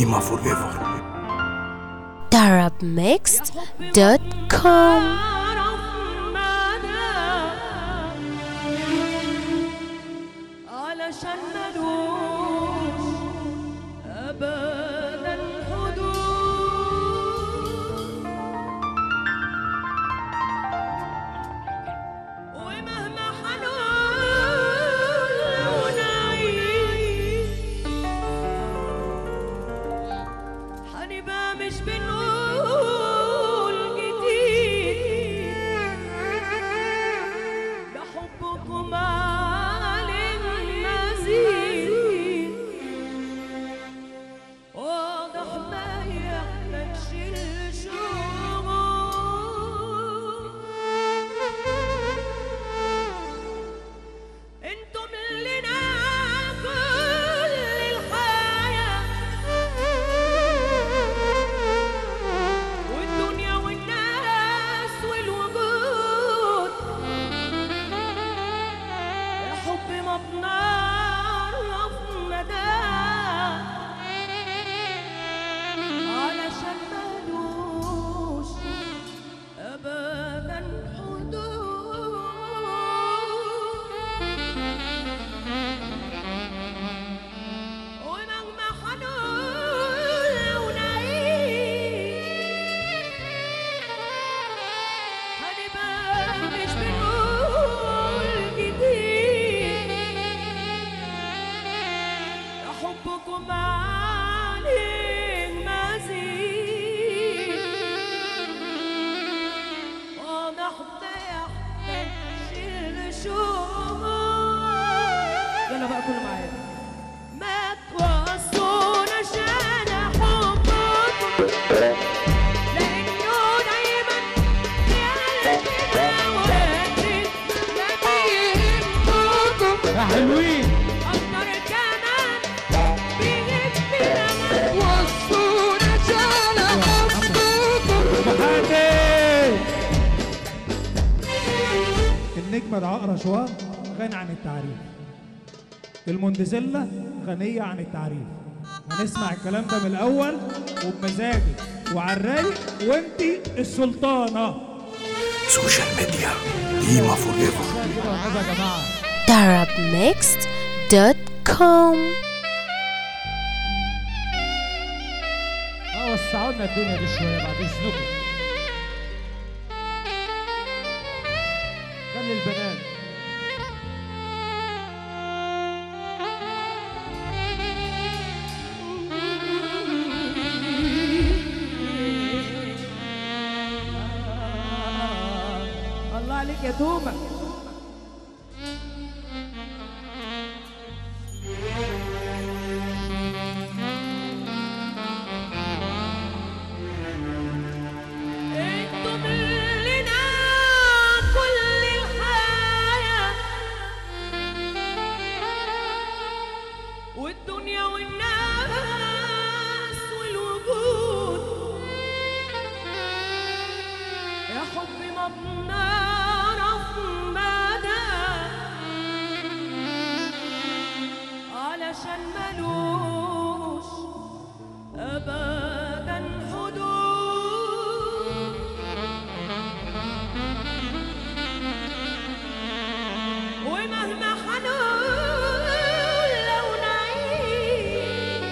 قيمة فور ايفر darabmixed.com علشان ملوش ابدا حدود ومهما حنقول ونعيش حنبقى مش بنقول جديد ده حبكم عليه مزيد واضح ما يحتاجش الشغل انتم لنا كل الحياة والدنيا والناس والوجود يا حب ما بنعرف مدى علشان ملوش ابدا حدود ومهما حنقول ونعيش هنبقى مش بنقول جديد يا حبكم عليه مزيد واضح ما يحتاجش لشغل يلا بقى كله معايا ما توصوناش انا حبكم لانه دايما في قلبنا واكل ما بيهمكم يا حلوين اكتر كمان بيهمنا ما توصوناش انا حبكم محمد النجمة العقرة شوار غني عن التعريف المندزلة غنية عن التعريف هنسمع الكلام ده من الأول وبمزاجك وعلى الرايق وانتي السلطانة سوشيال ميديا قيمة فور ايفر كده يا جماعة darabmixed.com اه وسعوا لنا الدنيا دي شوية بعد إذنكم خلي البنات الله عليك يا تومة انتم لنا كل الحياة والدنيا والناس والوجود يا حبي ما بنعرف مدى علشان ملوش ابدا حدود ومهما حنقول لو نعيش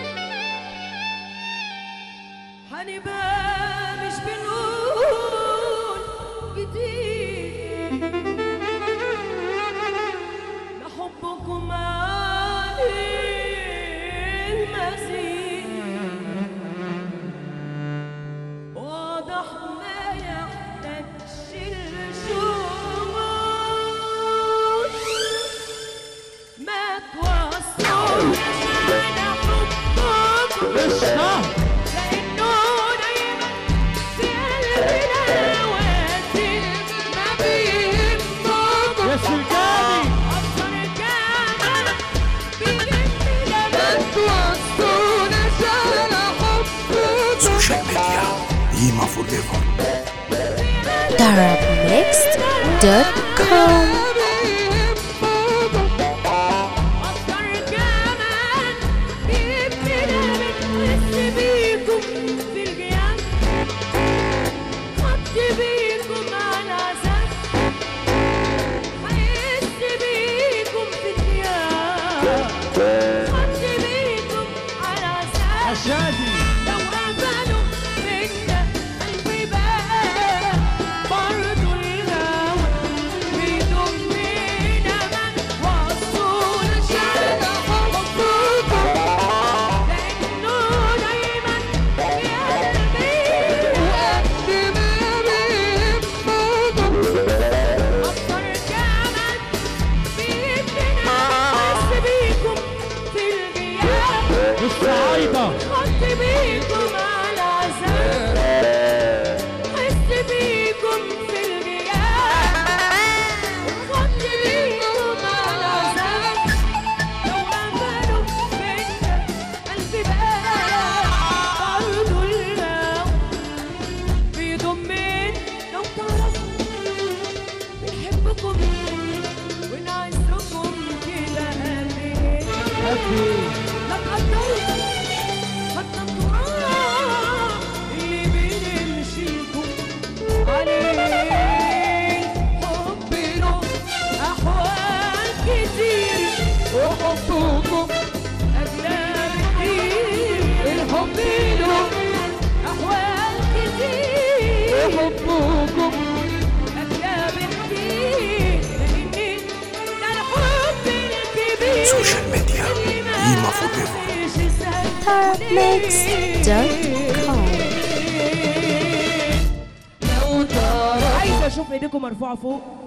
هنبقى مش بنقول جديد ده حبكم عليه المزيد واضح ما يحتاجش الشغل ما توصلناش على حبكم قشطة لأنه دايما في قلبنا واسع ما بيهمكم يا سلكاني أكتر كمان بيهمنا ما توصلوناش على حبكم سوشيال ميديا قيمة فور ايفر darabmixed.com أكتر كمان بيهمنا من شادي لو قفلوا منا قلبي بقى برضو الهوى بيضمنا من وصونا شارع حبكم لأنه دايما في قلبي وقت ما بيحبكم أكتر كمان بيدينا أحس بيكم في الغياب الصعايدة حط بيكم على عذاب حس بيكم في الغياب حط بيكم على عذاب لو قفلوا فيا قلبي بقى برضو الهوى بيضمني لو تعرفوا بنحبكم ونعزكم كده قد ايه لا تقدروا حتى التراب اللي بنمشيكم عليه حب له أحوال كتير وحبكم أغلى بكتير الحب له أحوال كتير وحبكم أغلى بكتير لأن ده الحب الكبير سوشيال ميديا قيمة فوريفر Tarabmix.com لو تعرف عايزه اشوف ايديكم مرفوعه فوق